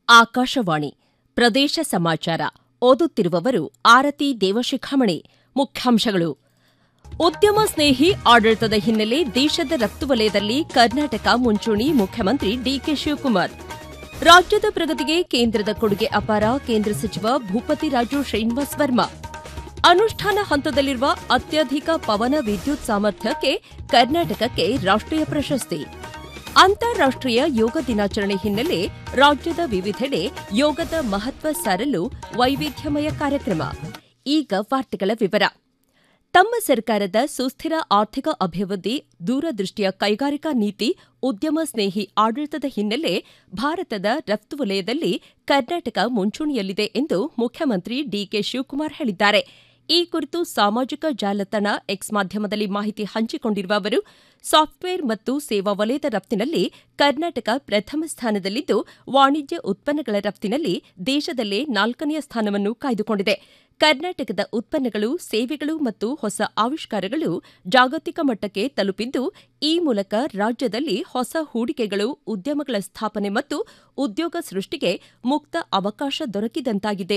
ಆಕಾಶವಾಣಿ ಪ್ರದೇಶ ಸಮಾಚಾರ ಓದುತ್ತಿರುವವರು ಆರತಿ ದೇವಶಿಖಾಮಣಿ ಮುಖ್ಯಾಂಶಗಳು ಉದ್ಯಮ ಸ್ನೇಹಿ ಆಡಳಿತದ ಹಿನ್ನೆಲೆ ದೇಶದ ರಫ್ತು ವಲಯದಲ್ಲಿ ಕರ್ನಾಟಕ ಮುಂಚೂಣಿ ಮುಖ್ಯಮಂತ್ರಿ ಡಿಕೆ ಶಿವಕುಮಾರ್ ರಾಜ್ಯದ ಪ್ರಗತಿಗೆ ಕೇಂದ್ರದ ಕೊಡುಗೆ ಅಪಾರ ಕೇಂದ್ರ ಸಚಿವ ಭೂಪತಿ ರಾಜು ಶ್ರೀನಿವಾಸ್ ವರ್ಮಾ ಅನುಷ್ಠಾನ ಹಂತದಲ್ಲಿರುವ ಅತ್ಯಧಿಕ ಪವನ ವಿದ್ಯುತ್ ಸಾಮರ್ಥ್ಯಕ್ಕೆ ಕರ್ನಾಟಕಕ್ಕೆ ರಾಷ್ಟೀಯ ಪ್ರಶಸ್ತಿ ಅಂತಾರಾಷ್ಟೀಯ ಯೋಗ ದಿನಾಚರಣೆ ಹಿನ್ನೆಲೆ ರಾಜ್ಯದ ವಿವಿಧೆಡೆ ಯೋಗದ ಮಹತ್ವ ಸಾರಲು ವೈವಿಧ್ಯಮಯ ಕಾರ್ಯಕ್ರಮ ಈಗ ವಾರ್ತೆಗಳ ವಿವರ ತಮ್ಮ ಸರ್ಕಾರದ ಸುಸ್ಥಿರ ಆರ್ಥಿಕ ಅಭಿವೃದ್ಧಿ ದೂರದೃಷ್ಟಿಯ ಕೈಗಾರಿಕಾ ನೀತಿ ಉದ್ಯಮ ಸ್ನೇಹಿ ಆಡಳಿತದ ಹಿನ್ನೆಲೆ ಭಾರತದ ರಫ್ತು ವಲಯದಲ್ಲಿ ಕರ್ನಾಟಕ ಮುಂಚೂಣಿಯಲ್ಲಿದೆ ಎಂದು ಮುಖ್ಯಮಂತ್ರಿ ಡಿಕೆ ಶಿವಕುಮಾರ್ ಹೇಳಿದ್ದಾರೆ ಈ ಕುರಿತು ಸಾಮಾಜಿಕ ಜಾಲತಾಣ ಎಕ್ಸ್ ಮಾಧ್ಯಮದಲ್ಲಿ ಮಾಹಿತಿ ಹಂಚಿಕೊಂಡಿರುವ ಅವರು ಸಾಫ್ಟ್ವೇರ್ ಮತ್ತು ಸೇವಾ ವಲಯದ ರಫ್ತಿನಲ್ಲಿ ಕರ್ನಾಟಕ ಪ್ರಥಮ ಸ್ಥಾನದಲ್ಲಿದ್ದು ವಾಣಿಜ್ಯ ಉತ್ಪನ್ನಗಳ ರಫ್ತಿನಲ್ಲಿ ದೇಶದಲ್ಲೇ ನಾಲ್ಕನೆಯ ಸ್ಥಾನವನ್ನು ಕಾಯ್ದುಕೊಂಡಿದೆ ಕರ್ನಾಟಕದ ಉತ್ಪನ್ನಗಳು ಸೇವೆಗಳು ಮತ್ತು ಹೊಸ ಆವಿಷ್ಕಾರಗಳು ಜಾಗತಿಕ ಮಟ್ಟಕ್ಕೆ ತಲುಪಿದ್ದು ಈ ಮೂಲಕ ರಾಜ್ಯದಲ್ಲಿ ಹೊಸ ಹೂಡಿಕೆಗಳು ಉದ್ಯಮಗಳ ಸ್ಥಾಪನೆ ಮತ್ತು ಉದ್ಯೋಗ ಸೃಷ್ಟಿಗೆ ಮುಕ್ತ ಅವಕಾಶ ದೊರಕಿದಂತಾಗಿದೆ